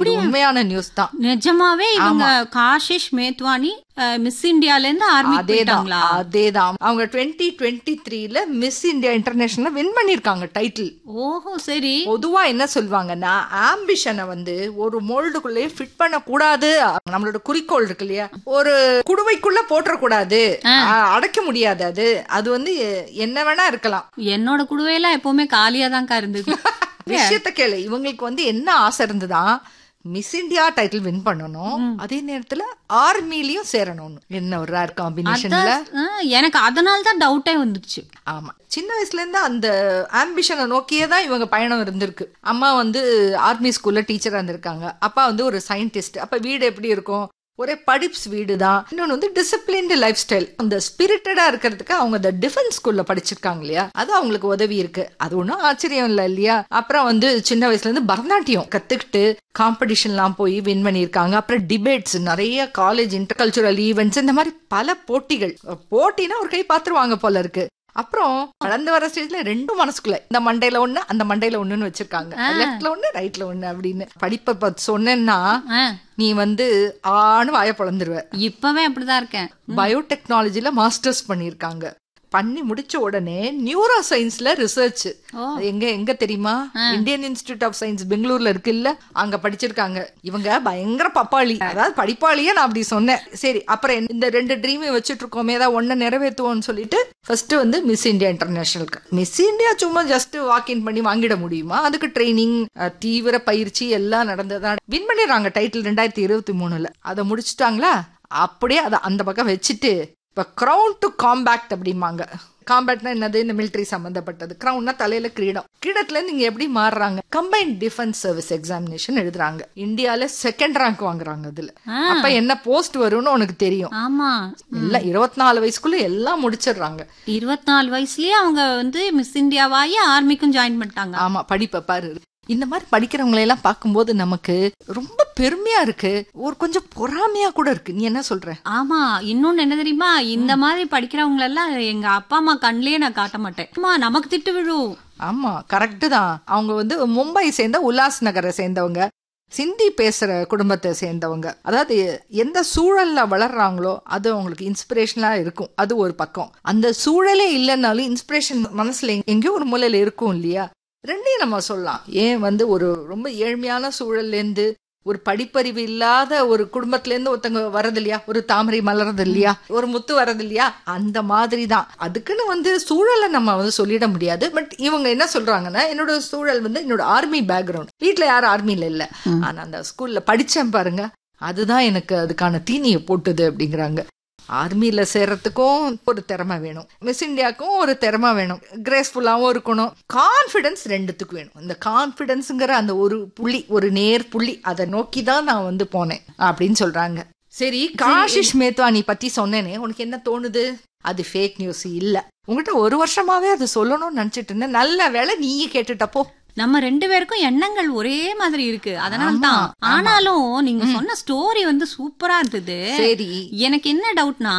இது உண்மையான நியூஸ் தான் நிஜமாவே இவங்க காஷிஷ் மேத்வானி மிஸ் இந்தியால இருந்து ஆர்மி அதேதான் போயிட்டாங்களா அதேதான் அவங்க டுவெண்ட்டி டுவெண்ட்டி த்ரீல மிஸ் இந்தியா இன்டர்நேஷனல் வின் பண்ணிருக்காங்க டைட்டில் ஓஹோ சரி பொதுவா என்ன சொல்லுவாங்கன்னா ஆம்பிஷனை வந்து ஒரு மோல்டுக்குள்ளே ஃபிட் பண்ண கூடாது நம்மளோட குறிக்கோள் இருக்கு இல்லையா ஒரு குடுவைக்குள்ள போட்டுற கூடாது அடைக்க முடியாது அது அது வந்து என்ன வேணா இருக்கலாம் என்னோட குடுவையெல்லாம் எப்பவுமே காலியா தான்க்கா இருந்தது விஷயத்த கேளு இவங்களுக்கு வந்து என்ன ஆசை இருந்துதான் மிஸ் இந்தியா டைட்டில் வின் பண்ணணும் அதே நேரத்துல ஆர்மிலயும் சேரணும் என்ன ஒரு ரேர் காம்பினேஷன்ல ஆ, எனக்கு அதனால தான் டவுட்டே வந்துடுச்சு ஆமா சின்ன வயசுல இருந்து அந்த ஆம்பிஷனை நோக்கியே தான் இவங்க பயணம் இருந்திருக்கு அம்மா வந்து ஆர்மி ஸ்கூல்ல டீச்சரா இருந்திருக்காங்க அப்பா வந்து ஒரு சயின்டிஸ்ட் அப்ப வீடு எப்படி இருக்கும் ஒரே படிப்ஸ் வீடு தான் இன்னொன்று வந்து டிசிப்ளின்டு லைஃப் ஸ்டைல் அந்த ஸ்பிரிட்டடா இருக்கிறதுக்கு அவங்க அந்த டிஃபென்ஸ் ஸ்கூல்ல படிச்சிருக்காங்க இல்லையா அது அவங்களுக்கு உதவி இருக்கு அது ஒன்றும் ஆச்சரியம் இல்லை இல்லையா அப்புறம் வந்து சின்ன வயசுல இருந்து பரதநாட்டியம் கத்துக்கிட்டு காம்படிஷன்லாம் போய் வின் பண்ணியிருக்காங்க அப்புறம் டிபேட்ஸ் நிறைய காலேஜ் இன்டர்கல்ச்சுரல் ஈவெண்ட்ஸ் இந்த மாதிரி பல போட்டிகள் போட்டினா ஒரு கை பாத்துருவாங்க போல இருக்கு அப்புறம் வளர்ந்து வர ஸ்டேஜ்ல ரெண்டும் மனசுக்குள்ள இந்த மண்டையில ஒண்ணு அந்த மண்டையில ஒண்ணுன்னு வச்சிருக்காங்க லெஃப்ட்ல ஒண்ணு ரைட்ல ஒண்ணு அப்படின்னு படிப்பை பத்தி சொன்னேன்னா ஆ, நீ வந்து ஆணு வாய பொழந்துருவ இப்பவே அப்படிதான் இருக்கேன் பயோடெக்னாலஜில மாஸ்டர்ஸ் பண்ணிருக்காங்க பண்ணி முடிச்ச உடனே நியூரோ சயின்ஸ்ல ரிசர்ச் ஓ. எங்க எங்க தெரியுமா இந்தியன் இன்ஸ்டிடியூட் ஆஃப் சயின்ஸ் பெங்களூர்ல இருக்குல்ல அங்க படிச்சிருக்காங்க இவங்க பயங்கர பப்பாளி அதாவது படிப்பாளியே நான் அப்படி சொன்னேன் சரி அப்புறம் என்ன- இந்த ரெண்டு ட்ரீமையும் வச்சுட்டு இருக்கோமே ஏதாவது ஒன்ன நிறைவேற்றுவோம்னு சொல்லிட்டு ஃபர்ஸ்ட் வந்து மிஸ் இந்தியா இன்டர்நேஷனலுக்கு மிஸ் இந்தியா சும்மா ஜஸ்ட் வாக்கின் பண்ணி வாங்கிட முடியுமா அதுக்கு ட்ரைனிங் தீவிர பயிற்சி எல்லாம் நடந்ததா வின் பண்ணிடுறாங்க டைட்டில் ரெண்டாயிரத்தி இருபத்தி மூணுல அதை முடிச்சிட்டாங்களா அப்படியே அதை அந்த பக்கம் வச்சுட்டு இப்ப கிரவுன் டு காம்பேக்ட் அப்படிம்பாங்க காம்பேக்ட்னா என்னது இந்த மிலிட்டரி சம்பந்தப்பட்டது கிரவுன்னா தலையில கிரீடம் கிரீடத்துல இருந்து இங்க எப்படி மாறுறாங்க கம்பைன்ட் டிஃபென்ஸ் சர்வீஸ் எக்ஸாமினேஷன் எழுதுறாங்க இந்தியால செகண்ட் ரேங்க் வாங்குறாங்க அதுல அப்ப என்ன போஸ்ட் வரும்னு உனக்கு தெரியும் ஆமா எல்லாம் இருபத்தி நாலு வயசுக்குள்ள எல்லாம் முடிச்சிடுறாங்க இருபத்தி நாலு வயசுலயே அவங்க வந்து மிஸ் இந்தியாவாயி ஆர்மிக்கும் ஜாயின் பண்ணிட்டாங்க ஆமா படிப்பை பாரு இந்த மாதிரி படிக்கிறவங்களை எல்லாம் பார்க்கும்போது நமக்கு ரொம்ப பெருமையா இருக்கு ஒரு கொஞ்சம் பொறாமையா கூட இருக்கு நீ என்ன சொல்ற ஆமா இன்னொன்னு என்ன தெரியுமா இந்த மாதிரி படிக்கிறவங்க எல்லாம் எங்க அப்பா அம்மா கண்லயே நான் காட்ட மாட்டேன் அம்மா நமக்கு திட்டு விழும் ஆமா கரெக்ட் தான் அவங்க வந்து மும்பை சேர்ந்த உல்லாஸ் நகரை சேர்ந்தவங்க சிந்தி பேசுற குடும்பத்தை சேர்ந்தவங்க அதாவது எந்த சூழல்ல வளர்றாங்களோ அது அவங்களுக்கு இன்ஸ்பிரேஷனா இருக்கும் அது ஒரு பக்கம் அந்த சூழலே இல்லைன்னாலும் இன்ஸ்பிரேஷன் மனசுல எங்க- எங்கேயோ ஒரு மூலையில இருக்கும் இல்லையா ரெண்டையும் நம்ம சொல்லலாம் ஏன் வந்து ஒரு ரொம்ப ஏழ்மையான சூழல்ல இருந்து ஒரு படிப்பறிவு இல்லாத ஒரு குடும்பத்துல இருந்து ஒருத்தங்க வர்றது இல்லையா ஒரு தாமரை மலர்றது இல்லையா ஒரு முத்து வர்றது இல்லையா அந்த மாதிரி தான் அதுக்குன்னு வந்து சூழலை நம்ம வந்து சொல்லிட முடியாது பட் இவங்க என்ன சொல்றாங்கன்னா என்னோட சூழல் வந்து என்னோட ஆர்மி பேக்ரவுண்ட் வீட்ல யாரும் ஆர்மில இல்ல ஆனா அந்த ஸ்கூல்ல படிச்சேன் பாருங்க அதுதான் எனக்கு அதுக்கான தீனியை போட்டுது அப்படிங்கிறாங்க ஆர்மியில சேர்றதுக்கும் ஒரு திறமை வேணும் மிஸ் இந்தியாவுக்கும் ஒரு திறமை வேணும் கிரேஸ்ஃபுல்லாவும் இருக்கணும் கான்ஃபிடன்ஸ் ரெண்டுத்துக்கும் வேணும் இந்த கான்ஃபிடன்ஸுங்கிற அந்த ஒரு புள்ளி ஒரு நேர் புள்ளி அதை நோக்கி தான் நான் வந்து போனேன் அப்படின்னு சொல்றாங்க சரி காஷிஷ் மேத்வானி பத்தி சொன்னேனே உனக்கு என்ன தோணுது அது ஃபேக் நியூஸ் இல்ல உங்ககிட்ட ஒரு வருஷமாவே அது சொல்லணும்னு நினைச்சிட்டு இருந்தேன் நல்ல வேளை நீயே கேட்டுட்டப்போ நம்ம ரெண்டு பேருக்கும் எண்ணங்கள் ஒரே மாதிரி இருக்கு அதனால தான் ஆனாலும் நீங்க சொன்ன ஸ்டோரி வந்து சூப்பரா இருந்தது சரி எனக்கு என்ன டவுட்னா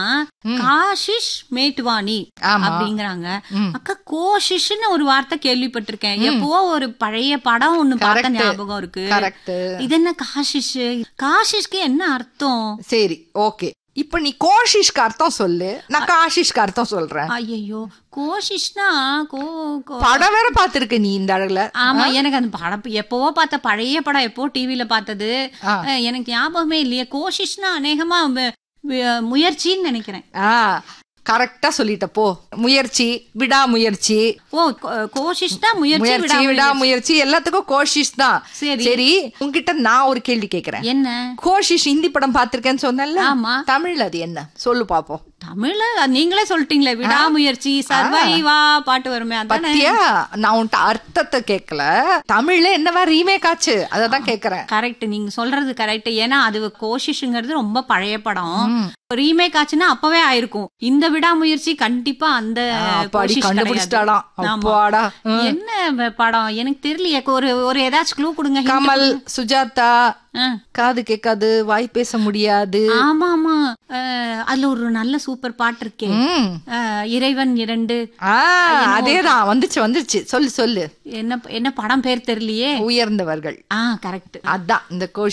காஷிஷ் மேட்வானி ஆமா. அப்படிங்கறாங்க ம். அக்கா கோஷிஷ்னு ஒரு வார்த்தை கேள்விப்பட்டிருக்கேன் எப்போ ஒரு பழைய படம் ஒண்ணு பார்த்த Correct. ஞாபகம் இருக்கு கரெக்ட் இது என்ன காஷிஷ் காஷிஷ்க்கு என்ன அர்த்தம் சரி ஓகே இப்ப நீ கோஷிஷ்க்கு அர்த்தம் சொல்லு நான் காஷிஷ்க்கு அர்த்தம் சொல்றேன் ஐயோ கோஷிஷ்னா கோ கோ- படம் வேற பாத்திருக்க நீ இந்த அழகுல ஆமா எனக்கு அந்த படம் எப்பவோ பார்த்த பழைய படம் எப்போ டிவில பார்த்தது ஆ. அஹ், எனக்கு ஞாபகமே இல்லையே கோஷிஷ்னா அநேகமா மு- மு- முயற்சின்னு நினைக்கிறேன் ஆ கரெக்டா சொல்லிட்ட போ முயற்சி விடாமுயற்சி ஓ கோ- கோஷிஷ்னா முயற்சி முயற்சி விடாமுயற்சி. விடாமுயற்சி எல்லாத்துக்கும் கோஷிஷ் தான் சரி. சரி உன்கிட்ட நான் ஒரு கேள்வி கேக்குறேன் என்ன கோஷிஷ் ஹிந்தி படம் பாத்திருக்கேன்னு சொன்னல ஆமா. தமிழ்ல அது என்ன சொல்லு பாப்போம் தமிழ்ல நீங்களே சொல்லிட்டீங்களே விடாமுயற்சி சர்வைவா பாட்டு வருமே அதானே பத்தியா நான் உன்கிட்ட அர்த்தத்தை கேட்கல தமிழ்ல என்னவா ரீமேக் ஆச்சு அததான் கேக்குறேன் கரெக்ட் நீங்க சொல்றது கரெக்ட் ஏன்னா அது கோஷிஷ்ங்கிறது ரொம்ப பழைய படம் ரீமேக் ஆச்சுன்னா அப்பவே ஆயிருக்கும் இந்த விடாமுயற்சி கண்டிப்பா அந்த அப்பாடி கோஷிஷ் கிடையாது. கண்டுபிடிச்சிட்டாலாம் ஆமா. அப்பாடா என்ன வ- படம் எனக்கு தெரியலையே ஒரு ஒரு ஏதாச்சும் க்ளூ கொடுங்க hint கமல் கொடுங்க. சுஜாதா ஆ. காது கேட்காது வாய் பேச முடியாது ஆமா ஆமா அஹ், அதுல ஒரு நல்ல சூப்பர் பாட்டு இருக்கே ம். அஹ், இறைவன் இரண்டு ஆ அதேதான் வந்துச்சு வந்துச்சு சொல்லு சொல்லு என்ன என்ன படம் பேர் தெரியலையே உயர்ந்தவர்கள் ஆ கரெக்ட் அதான் இந்த